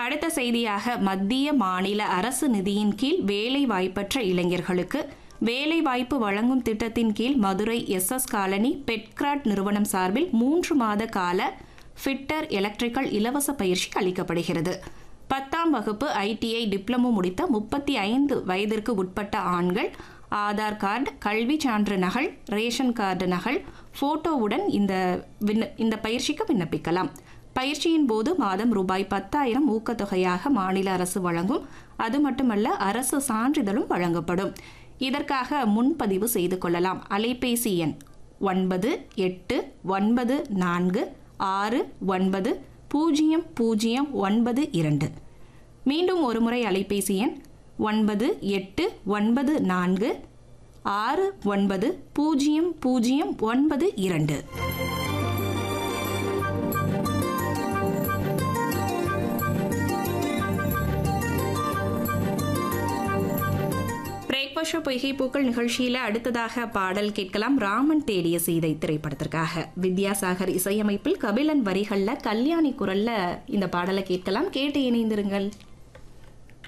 அடுத்த செய்தியாக மத்திய மாநில அரசு நிதியின் கீழ் வேலை வாய்ப்பற்ற இளைஞர்களுக்கு வேலை வாய்ப்பு வழங்கும் திட்டத்தின் கீழ் மதுரை எஸ் எஸ் காலனி பெட்கிராட் நிறுவனம் சார்பில் மூன்று மாத கால ஃபிட்டர் எலக்ட்ரிக்கல் இலவச பயிற்சி அளிக்கப்படுகிறது பத்தாம் வகுப்பு ஐடிஐ டிப்ளமோ முடித்த முப்பத்தி ஐந்து வயதிற்கு உட்பட்ட ஆண்கள் ஆதார் கார்டு கல்வி சான்று நகல் ரேஷன் கார்டு நகல் போட்டோவுடன் இந்த விண்ண இந்த பயிற்சிக்கு விண்ணப்பிக்கலாம் பயிற்சியின் போது மாதம் ரூபாய் பத்தாயிரம் ஊக்கத்தொகையாக மாநில அரசு வழங்கும் அது மட்டுமல்ல அரசு சான்றிதழும் வழங்கப்படும் இதற்காக முன்பதிவு செய்து கொள்ளலாம் அலைபேசி எண் ஒன்பது எட்டு ஒன்பது நான்கு ஆறு ஒன்பது பூஜ்ஜியம் பூஜ்ஜியம் ஒன்பது இரண்டு மீண்டும் ஒருமுறை அலைபேசி எண் ஒன்பது எட்டு ஒன்பது நான்கு ஆறு ஒன்பது பூஜ்ஜியம் பூஜ்ஜியம் ஒன்பது இரண்டு பிரேக்ஃபாஸ்ட் பொய்கை பூக்கள் நிகழ்ச்சியில அடுத்ததாக பாடல் கேட்கலாம் ராமன் தேடிய சீதை திரைப்படத்திற்காக வித்யாசாகர் இசையமைப்பில் கபிலன் வரிகள்ல கல்யாணி குரல்ல இந்த பாடலை கேட்கலாம் கேட்டு இணைந்திருங்கள்